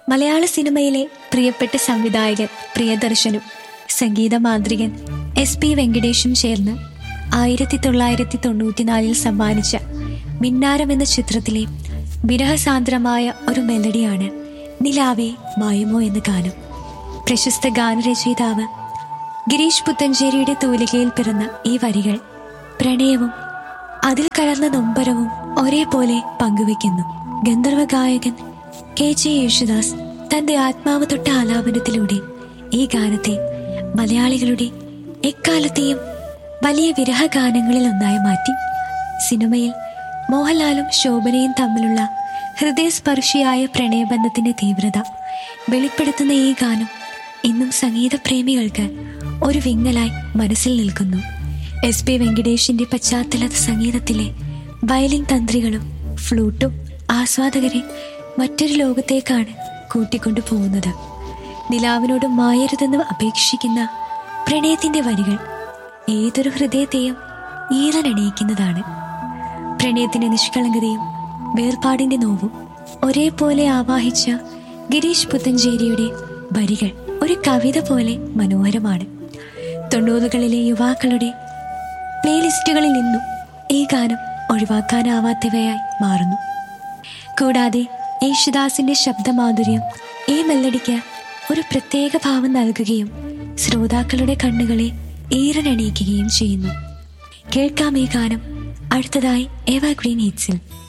മലയാള സിനിമയിലെ പ്രിയപ്പെട്ട സംവിധായകൻ പ്രിയദർശനും സംഗീത മാന്ത്രികൻ എസ് പി വെങ്കടേഷും ചേർന്ന് ആയിരത്തി തൊള്ളായിരത്തി തൊണ്ണൂറ്റിനാലിൽ സമ്മാനിച്ച മിന്നാരം എന്ന ചിത്രത്തിലെ വിരഹസാന്ദ്രമായ ഒരു മെലഡിയാണ് നിലാവേ മായുമോ എന്ന ഗാനം പ്രശസ്ത ഗാനരചയിതാവ് ഗിരീഷ് പുത്തഞ്ചേരിയുടെ തൂലികയിൽ പിറന്ന ഈ വരികൾ പ്രണയവും അതിൽ കലർന്ന നൊമ്പരവും ഒരേപോലെ പങ്കുവെക്കുന്നു ഗന്ധർവ ഗായകൻ കെ ജെ യേശുദാസ് തന്റെ ആത്മാവ് തൊട്ട ആലാപനത്തിലൂടെ ഈ ഗാനത്തെ മലയാളികളുടെ എക്കാലത്തെയും വലിയ വിരഹ ഗാനങ്ങളിൽ ഒന്നായി മാറ്റി സിനിമയിൽ മോഹൻലാലും ശോഭനയും തമ്മിലുള്ള ഹൃദയസ്പർശിയായ പ്രണയബന്ധത്തിന്റെ തീവ്രത വെളിപ്പെടുത്തുന്ന ഈ ഗാനം ഇന്നും സംഗീതപ്രേമികൾക്ക് ഒരു വിങ്ങലായി മനസ്സിൽ നിൽക്കുന്നു എസ് പി വെങ്കടേഷിന്റെ പശ്ചാത്തല സംഗീതത്തിലെ വയലിൻ തന്ത്രികളും ഫ്ലൂട്ടും ആസ്വാദകരെ മറ്റൊരു ലോകത്തേക്കാണ് കൂട്ടിക്കൊണ്ടു പോകുന്നത് നിലാവിനോട് മായരുതെന്ന് അപേക്ഷിക്കുന്ന പ്രണയത്തിന്റെ വരികൾ ഏതൊരു ഹൃദയത്തെയും ഈറനണിയിക്കുന്നതാണ് പ്രണയത്തിന്റെ നിഷ്കളങ്കതയും വേർപാടിന്റെ നോവും ഒരേപോലെ ആവാഹിച്ച ഗിരീഷ് പുത്തഞ്ചേരിയുടെ വരികൾ ഒരു കവിത പോലെ മനോഹരമാണ് തൊണ്ണൂറുകളിലെ യുവാക്കളുടെ പ്ലേലിസ്റ്റുകളിൽ നിന്നും ഈ ഗാനം ഒഴിവാക്കാനാവാത്തവയായി മാറുന്നു കൂടാതെ യേശുദാസിന്റെ ശബ്ദമാധുര്യം ഈ മെല്ലടിക്ക് ഒരു പ്രത്യേക ഭാവം നൽകുകയും ശ്രോതാക്കളുടെ കണ്ണുകളെ ഈറനണിയിക്കുകയും ചെയ്യുന്നു കേൾക്കാം ഈ ഗാനം അടുത്തതായി എവർ ഗ്രീൻ ഹിറ്റ്സിൽ